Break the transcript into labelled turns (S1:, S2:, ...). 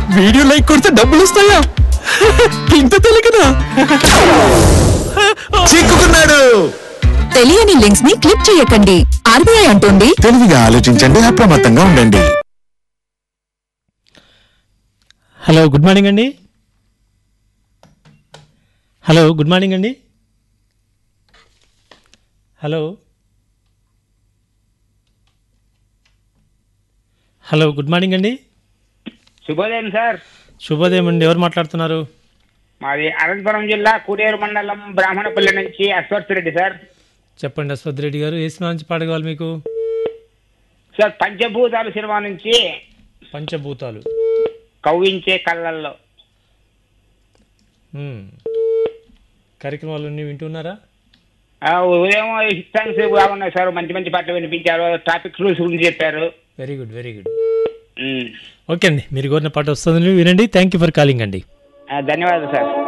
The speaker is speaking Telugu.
S1: వీడియో లైక్ కొడితే డబ్బులు వస్తాయా ఇంత తెలియకనా
S2: చిక్కుకున్నాడు
S3: తెలియని లింక్స్ ని క్లిక్ చేయకండి ఆర్బీఐ అంటోంది
S2: తెలివిగా ఆలోచించండి అప్రమత్తంగా ఉండండి
S4: హలో గుడ్ మార్నింగ్ అండి హలో గుడ్ మార్నింగ్ అండి హలో హలో గుడ్ మార్నింగ్ అండి
S5: శుభోదయం సార్
S4: శుభోదయం అండి ఎవరు మాట్లాడుతున్నారు
S5: మాది అనంతపురం జిల్లా కూడేరు మండలం బ్రాహ్మణపల్లి నుంచి అశ్వత్ రెడ్డి సార్
S4: చెప్పండి అశ్వత్ రెడ్డి గారు ఏ సినిమా నుంచి పాట కావాలి మీకు
S5: సార్ పంచభూతాలు సినిమా నుంచి
S4: పంచభూతాలు
S5: కవ్వించే కళ్ళల్లో
S4: మ్మ్. కార్యక్రమాలన్నీ వింటున్నారా
S5: ఆ, ఉదయం హిట్ సాంగ్స్ బాగున్నాయి సార్ మంచి మంచి పాటలు వినిపించారు ట్రాఫిక్ రూల్స్ గురించి చెప్పారు
S4: very good very good
S5: um.
S4: Okay అండి మీరు కోరిన పాట వస్తుంది వినండి థ్యాంక్ యూ ఫర్ కాలింగ్ అండి
S5: ఆ, ధన్యవాదాలు సార్